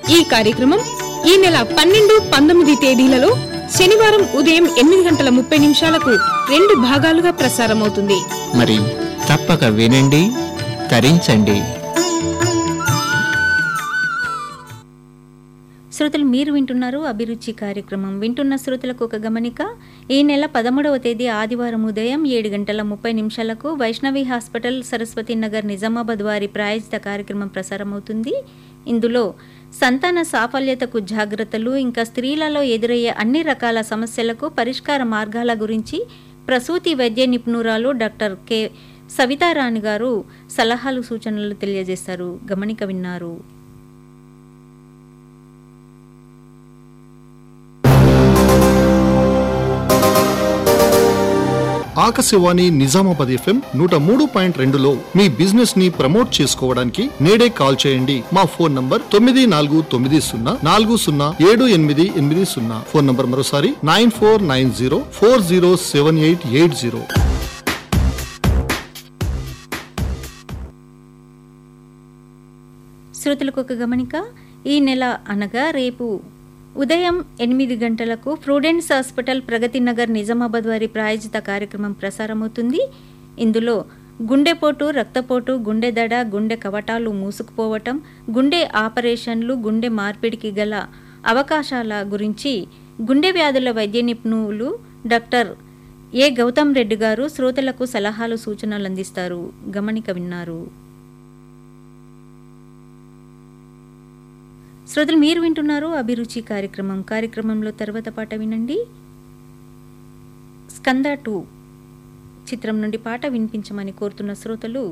ఈ కార్యక్రమం ఈ నెల పన్నెండు పంతొమ్మిది తేదీలలో శనివారం ఉదయం ఎనిమిది గంటల ముప్పై నిమిషాలకు రెండు భాగాలుగా ప్రసారమవుతుంది మరి తప్పక వినండి తరించండి శ్రోతలు మీరు వింటున్నారు అభిరుచి కార్యక్రమం వింటున్న శ్రోతలకు ఒక గమనిక ఈ నెల పదమూడవ తేదీ ఆదివారం ఉదయం ఏడు గంటల ముప్పై నిమిషాలకు వైష్ణవి హాస్పిటల్ సరస్వతి నగర్ నిజామాబాద్ వారి ప్రాయోజిత కార్యక్రమం ప్రసారమవుతుంది ఇందులో సంతాన సాఫల్యతకు జాగ్రత్తలు ఇంకా స్త్రీలలో ఎదురయ్యే అన్ని రకాల సమస్యలకు పరిష్కార మార్గాల గురించి ప్రసూతి వైద్య నిపుణురాలు డాక్టర్ కె సవితారాణి గారు సలహాలు సూచనలు తెలియజేస్తారు గమనిక విన్నారు ఆకాశవాణి నిజామాబాద్ ఎఫ్ఎం నూట మూడు పాయింట్ రెండులో మీ బిజినెస్ ని ప్రమోట్ చేసుకోవడానికి నేడే కాల్ చేయండి మా ఫోన్ నంబర్ తొమ్మిది నాలుగు తొమ్మిది సున్నా నాలుగు సున్నా ఏడు ఎనిమిది ఎనిమిది సున్నా ఫోన్ నంబర్ మరోసారి nine four nine zero four zero seven eight eight zero శ్రోతలకు ఒక గమనిక ఈ నెల అనగా రేపు ఉదయం ఎనిమిది గంటలకు ఫ్రూడెన్స్ హాస్పిటల్ ప్రగతి నగర్ నిజామాబాద్ వారి ప్రాయోజిత కార్యక్రమం ప్రసారమవుతుంది ఇందులో గుండెపోటు రక్తపోటు గుండె దడ గుండె కవటాలు మూసుకుపోవటం గుండె ఆపరేషన్లు గుండె మార్పిడికి గల అవకాశాల గురించి గుండె వ్యాధుల వైద్య నిపుణులు డాక్టర్ ఏ గౌతమ్ రెడ్డి గారు శ్రోతలకు సలహాలు సూచనలు అందిస్తారు గమనిక విన్నారు శ్రోతలు మీరు వింటున్నారు అభిరుచి కార్యక్రమం కార్యక్రమంలో తర్వాత పాట వినండి స్కంద టూ చిత్రం నుండి పాట వినిపించమని కోరుతున్న శ్రోతలు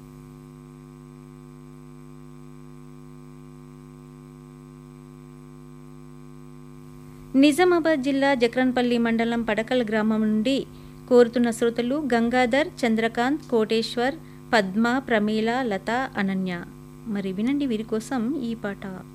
నిజామాబాద్ జిల్లా జక్రన్పల్లి మండలం పడకల్ గ్రామం నుండి కోరుతున్న శ్రోతలు గంగాధర్ చంద్రకాంత్ కోటేశ్వర్ పద్మ ప్రమీల లత అనన్య మరి వినండి వీరి కోసం ఈ పాట